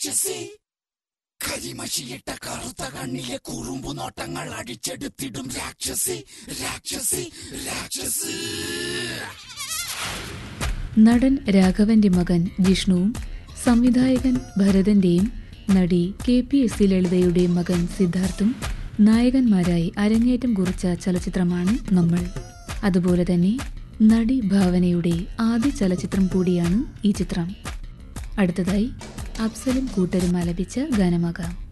രാക്ഷസി കരിമഷിയിട്ട കറുത്ത കണ്ണിലെ കുറുമ്പു നോട്ടങ്ങൾ അടിച്ചെടുത്തിടും രാക്ഷസി രാക്ഷസി രാക്ഷസി നടൻ രാഘവന്റെ മകൻ ജിഷ്ണുവും സംവിധായകൻ ഭരതന്റെയും നടി കെ പി എസ് സി ലളിതയുടെയും മകൻ സിദ്ധാർത്ഥും നായകന്മാരായി അരങ്ങേറ്റം കുറിച്ച ചലച്ചിത്രമാണ് നമ്മൾ അതുപോലെ തന്നെ നടി ഭാവനയുടെ ആദ്യ ചലച്ചിത്രം കൂടിയാണ് ഈ ചിത്രം അടുത്തതായി അഫ്സലും കൂട്ടരും ആലപിച്ച ഗാനമാകാം